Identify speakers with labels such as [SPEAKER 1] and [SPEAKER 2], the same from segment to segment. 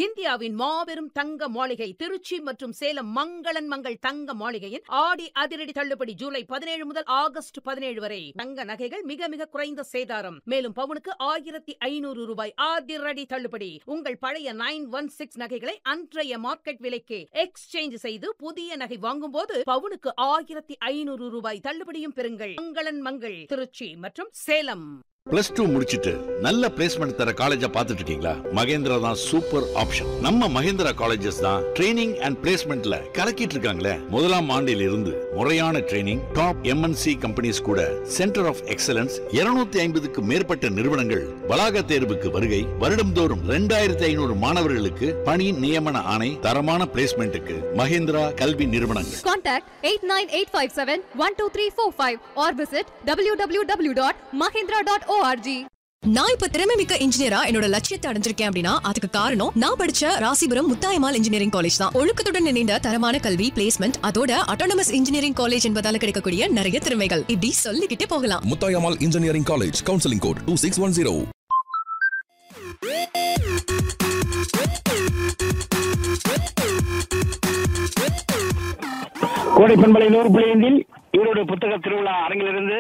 [SPEAKER 1] இந்தியாவின் மாபெரும் தங்க மாளிகை திருச்சி மற்றும் சேலம் மங்களன் மங்கள் தங்க மாளிகையின் ஆடி அதிரடி தள்ளுபடி ஜூலை பதினேழு முதல் ஆகஸ்ட் பதினேழு வரை தங்க நகைகள் மிக மிக குறைந்த சேதாரம் மேலும் பவுனுக்கு ஆயிரத்தி ஐநூறு ரூபாய் அதிரடி தள்ளுபடி உங்கள் பழைய நைன் ஒன் சிக்ஸ் நகைகளை அன்றைய மார்க்கெட் விலைக்கு எக்ஸ்சேஞ்ச் செய்து புதிய நகை வாங்கும்போது பவுனுக்கு ஆயிரத்தி ஐநூறு ரூபாய் தள்ளுபடியும் பெறுங்கள் மங்களன் மங்கள் திருச்சி மற்றும் சேலம்
[SPEAKER 2] பிளஸ் டூ முடிச்சிட்டு நல்ல பிளேஸ்மெண்ட் தர காலேஜா பார்த்துட்டு இருக்கீங்களா மகேந்திரா தான் சூப்பர் ஆப்ஷன் நம்ம மகேந்திரா காலேஜஸ் தான் ட்ரைனிங் அண்ட் பிளேஸ்மெண்ட்ல கலக்கிட்டு இருக்காங்களே முதலாம் ஆண்டில் இருந்து முறையான ட்ரைனிங் டாப் எம்என்சி கம்பெனிஸ் கூட சென்டர் ஆஃப் எக்ஸலன்ஸ் 250 ஐம்பதுக்கு மேற்பட்ட நிறுவனங்கள் வளாக தேர்வுக்கு வருகை வருடம்தோறும் ரெண்டாயிரத்தி ஐநூறு மாணவர்களுக்கு பணி நியமன ஆணை தரமான பிளேஸ்மெண்ட்டுக்கு மகேந்திரா கல்வி நிறுவனங்கள்
[SPEAKER 3] Contact 89857-12345 or visit www.mahindra.org.
[SPEAKER 4] நான் இப்ப திறமை மிக்க இன்ஜினியரா என்னோட லட்சியத்தை அடைஞ்சிருக்கேன் அப்படின்னா அதுக்கு காரணம் நான் படிச்ச ராசிபுரம் முத்தாயமால் இன்ஜினியரிங் காலேஜ் தான் ஒழுக்கத்துடன் இணைந்த தரமான கல்வி பிளேஸ்மெண்ட் அதோட அட்டானமஸ் இன்ஜினியரிங் காலேஜ் என்பதால கிடைக்கக்கூடிய நிறைய திறமைகள் இப்படி சொல்லிக்கிட்டே போகலாம்
[SPEAKER 5] Muthayammal engineering college counselling code two six one zero
[SPEAKER 6] Kodai பண்பலை நூறு புள்ளியந்தில் ஈரோடு புத்தக திருவிழா அரங்கிலிருந்து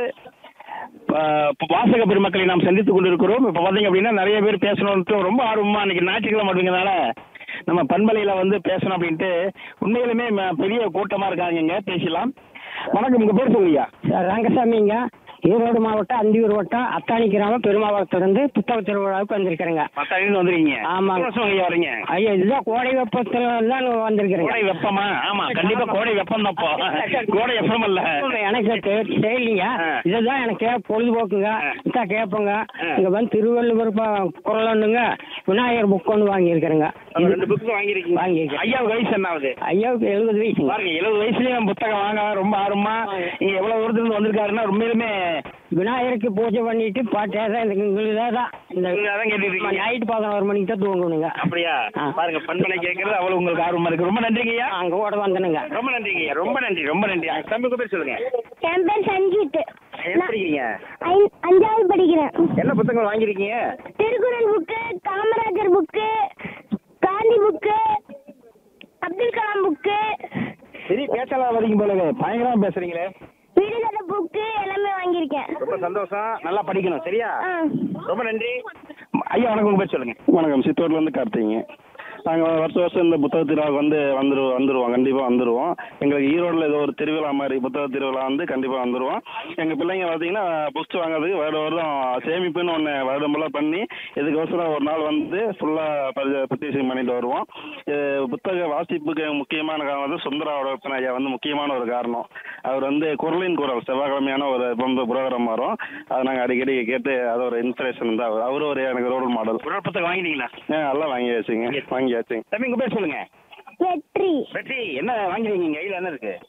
[SPEAKER 6] ஆஹ், வாசக பெருமக்களை நாம் சந்தித்துக் கொண்டிருக்கிறோம் இப்போ பார்த்தீங்க அப்படின்னா நிறைய பேர் பேசணும்னு ரொம்ப ஆர்வமா இன்னைக்கு ஞாயிற்றுக்கிழமை அப்படிங்கிறனால நம்ம பண்பலையில வந்து பேசணும் அப்படின்ட்டு உண்மையிலுமே ம- பெரிய கூட்டமா இருக்காங்க இங்க பேசலாம் வணக்கம் உங்க பேர் சொல்லுங்க
[SPEAKER 7] ரங்கசாமிங்க ஈரோடு மாவட்டம் அந்தியூர் வட்டம் அத்தானி கிராமம் பெருமாவரத்திலிருந்து புத்தக திருவிழாவுக்கு வந்திருக்கிறேங்க
[SPEAKER 6] பத்தாயிரம் வந்திருக்கீங்க
[SPEAKER 7] ஆமாங்க.
[SPEAKER 6] எத்தனை வருஷம் ஐயா வரீங்க
[SPEAKER 7] ஐயா இதுதான் கோடை வெப்பத்தில் தான் வந்திருக்கிறேங்க
[SPEAKER 6] கோடை வெப்பமா ஆமா கண்டிப்பா கோடை வெப்பம் தான் கோடை வெப்பம் இல்ல
[SPEAKER 7] எனக்கு தெ- தெரியலைங்க
[SPEAKER 6] ஆ.
[SPEAKER 7] இதுதான் எனக்கு கே- பொழுதுபோக்குங்க
[SPEAKER 6] ஆ.
[SPEAKER 7] இதான் கேட்போங்க
[SPEAKER 6] ஆ.
[SPEAKER 7] இங்க வந்து திருவள்ளுவர் ப- குரல் ஒண்ணுங்க விநாயகர் புக் ஒன்று வாங்கியிருக்கிறேங்க
[SPEAKER 6] அந்த ரெண்டு புக்கு வாங்கிருக்கீங்க
[SPEAKER 7] வாங்கியிருக்கேன்.
[SPEAKER 6] ஐயா வயசு என்ன ஆகுது
[SPEAKER 7] ஐயாவுக்கு எழுபது வயசுங்க
[SPEAKER 6] பாருங்க எழுபது வயசுலயும் புத்தகம் வாங்க ரொம்ப ஆர்வமா நீங்க எவ்வளவு தூரத்துல இருந்து வந்திருக்காருன்னா உண்மையிலுமே
[SPEAKER 7] விநாயகருக்கு பூஜை பண்ணிட்டு பாட்டே தான் இந்த எங்களுக்கு தான் இந்த
[SPEAKER 6] நீங்க அதான் கேட்டுட்டு இருக்கீங்க.
[SPEAKER 7] நைட்டு பதினோரு மணிக்கு தான் தூங்கணுங்க
[SPEAKER 6] அப்படியா
[SPEAKER 7] ஆ.
[SPEAKER 6] பாருங்க பண்பலை கேட்கறது அவ்வளவு உங்களுக்கு ஆர்வமா இருக்கு ரொம்ப நன்றிங்க ஐயா
[SPEAKER 7] அங்க ஓட வந்தனுங்க
[SPEAKER 6] ரொம்ப நன்றிங்க ஐயா ரொம்ப நன்றி ரொம்ப நன்றி தம்பி உங்க பேர் சொல்லுங்க
[SPEAKER 8] என் பேர் சஞ்சித்
[SPEAKER 6] என்ன படிக்கிறீங்க
[SPEAKER 8] ஐ- அஞ்சாவது படிக்கிறேன்
[SPEAKER 6] என்ன புத்தகங்கள் வாங்கியிருக்கீங்க
[SPEAKER 8] Thirukkural book Kamarajar book Gandhi book Abdul Kalam book
[SPEAKER 6] பெரிய பேச்சாளர் வரீங்க போலவே பயங்கரமா பேசுறீங்களே
[SPEAKER 8] விடுதலை புக்கு எல்லாமே வாங்கியிருக்கேன்
[SPEAKER 6] ரொம்ப சந்தோஷம் நல்லா படிக்கணும் சரியா
[SPEAKER 8] ஆ.
[SPEAKER 6] ரொம்ப நன்றி ஐயா வணக்கம் உங்க பேர் சொல்லுங்க
[SPEAKER 9] வணக்கம் சித்தூர்ல இருந்து கார்த்திங்க நாங்கள் வருஷம் வருஷம் இந்த புத்தக திருவிழாவுக்கு வந்து வந்துரு வந்துருவோம் கண்டிப்பாக வந்துருவோம் எங்களுக்கு ஈரோடில் ஏதோ ஒரு திருவிழா மாதிரி புத்தக திருவிழா வந்து கண்டிப்பாக வந்துருவோம் எங்கள் பிள்ளைங்க பார்த்தீங்கன்னா புஸ்தகம் வாங்குறதுக்கு வருட வருடம் சேமிப்புன்னு ஒன்று வருடம் ஃபுல்லாக பண்ணி இதுக்கோசரம் ஒரு நாள் வந்து ஃபுல்லாக பர்ச்சேசிங் பண்ணிட்டு வருவோம் இது புத்தக வாசிப்புக்கு முக்கியமான காரணம் வந்து சுந்தராவோட விற்பனை ஐயா வந்து முக்கியமான ஒரு காரணம் அவர் வந்து குரலின் குரல் செவ்வாய்க்கிழமையான ஒரு வந்து புரோகிராம் வரும் அதை நாங்கள் அடிக்கடி கேட்டு அது ஒரு இன்ஸ்பிரேஷன் தான் அவர் அவரும் ஒரு எனக்கு ரோல் மாடல்
[SPEAKER 6] ஒரு புத்தகம் வாங்கிட்டீங்களா
[SPEAKER 9] ஆ எல்லாம் வாங்கியாச்சுங்க வாங்கியாச்சுங்க
[SPEAKER 6] தம்பி உங்க பேர் சொல்லுங்க
[SPEAKER 8] வெற்றி
[SPEAKER 6] வெற்றி என்ன வாங்கிருக்கீங்க கையில என்ன இருக்கு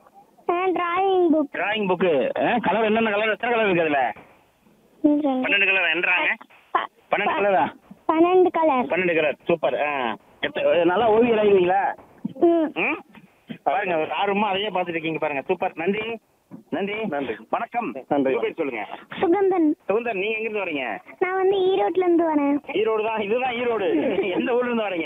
[SPEAKER 8] drawing book
[SPEAKER 6] drawing book colour என்னென்ன கலர் எத்தனை கலர் இருக்கு அதுல பன்னெண்டு கலர் என்றாங்க பன்னெண்டு கலரா
[SPEAKER 8] பன்னெண்டு கலர்
[SPEAKER 6] பன்னெண்டு கலர் சூப்பர் ஆ எத்த- நல்லா ஓவியம் எழுதுவீங்களா
[SPEAKER 8] ம்.
[SPEAKER 6] ம் பாருங்க ஒரு ஆர்வமா அதையே பார்த்துட்டு இருக்கீங்க பாருங்க சூப்பர் நன்றி நன்றி
[SPEAKER 9] நன்றி.
[SPEAKER 6] வணக்கம்
[SPEAKER 9] நன்றி.
[SPEAKER 6] உங்க பேர் சொல்லுங்க
[SPEAKER 8] சுகந்தன்
[SPEAKER 6] சுகுந்தர் நீங்க எங்க இருந்து வரீங்க
[SPEAKER 8] நான் வந்து ஈரோட்ல இருந்து வரேன்
[SPEAKER 6] ஈரோடு தான் இதுதான் ஈரோடு எந்த ஊர்ல இருந்து வரீங்க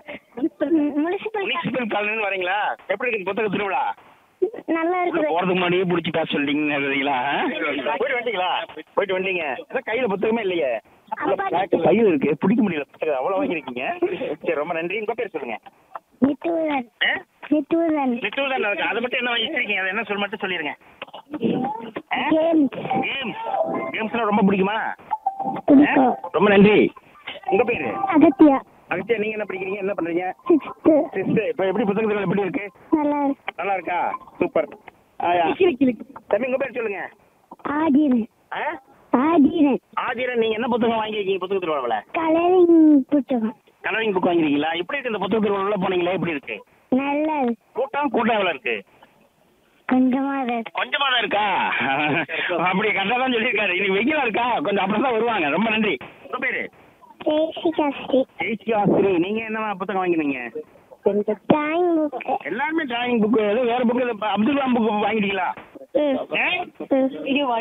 [SPEAKER 8] முனிசிபல்
[SPEAKER 6] முனிசிபல் காலனில இருந்து வரீங்களா எப்படி இருக்கு புத்தக திருவிழா
[SPEAKER 8] நல்லா இருக்குது
[SPEAKER 6] போறதுக்கு முன்னாடியே பிடிச்சி பேச சொல்லிட்டீங்கன்னு எழுதுறீங்களா போயிட்டு வந்துட்டீங்களா போயிட்டு வந்துட்டீங்க அதான் கையில புத்தகமே இல்லையே கையில் இருக்கு பிடிக்க முடியல புத்தகம் அவ்வளவு வாங்கியிருக்கீங்க சரி ரொம்ப நன்றி உங்க பேர் சொல்லுங்க
[SPEAKER 8] நித்துவதன் நித்துவதன்
[SPEAKER 6] லிட்டில் தான் இருக்கு அதை மட்டும் என்ன வாங்கி வச்சிருக்கீங்க அதை என்ன சொல்ல மட்டும் சொல்லிருங்க
[SPEAKER 8] கேம்ஸ்
[SPEAKER 6] கேம்ஸ் கேம்ஸ்லாம் ரொம்ப பிடிக்குமா
[SPEAKER 8] பிடிக்கும்
[SPEAKER 6] ரொம்ப நன்றி உங்க பேரு
[SPEAKER 8] அகத்தியா
[SPEAKER 6] அகத்தியா நீங்க என்ன படிக்கிறீங்க என்ன பண்றீங்க
[SPEAKER 8] சிக்ஸ்த்து
[SPEAKER 6] சிஸ்ட் இப்போ எப்படி புத்தகத்தில் எப்படி இருக்கு
[SPEAKER 8] நல்லா இருக்கு
[SPEAKER 6] நல்லா இருக்கா சூப்பர் தம்பி உங்க பேர் சொல்லுங்க
[SPEAKER 8] ஆதிரன்
[SPEAKER 6] ஆ?
[SPEAKER 8] ஆதிரன்
[SPEAKER 6] ஆதிரன் நீங்க என்ன புத்தகம் வாங்கியிருக்கீங்க புத்தக திருவிழாவில்
[SPEAKER 8] கலரிங் புத்தகம்
[SPEAKER 6] கலரிங் புக் வாங்கிருக்கீங்களா எப்படி இருக்கு இந்த புத்தக திருவிழா போனீங்களே எப்படி இருக்கு
[SPEAKER 8] நல்லா இருக்கு
[SPEAKER 6] கூட்டம் கூட்டம் எவ்வளவு இருக்கு
[SPEAKER 8] கொஞ்சமா தான் இருக்கு
[SPEAKER 6] கொஞ்சமா தான் இருக்கா அப்படி கரெக்டாக தான் சொல்லியிருக்காரு இது வெயிலா இருக்கா கொஞ்சம் அப்புறம் தான் வருவாங்க ரொம்ப நன்றி உங்க பேரு
[SPEAKER 8] ஜெய்சிகா ஸ்ரீ
[SPEAKER 6] ஜெயிச்சி ஆசிரி நீங்க என்ன புத்தகம் வாங்கினீங்க
[SPEAKER 8] டிராயிங் புக்கு
[SPEAKER 6] எல்லாருமே டிராயிங் புக்கு ஏதோ வேற புக்கு அப்துல் கலாம் புக் வாங்கிட்டீங்களா
[SPEAKER 8] ம்
[SPEAKER 6] ஆ?
[SPEAKER 8] ம்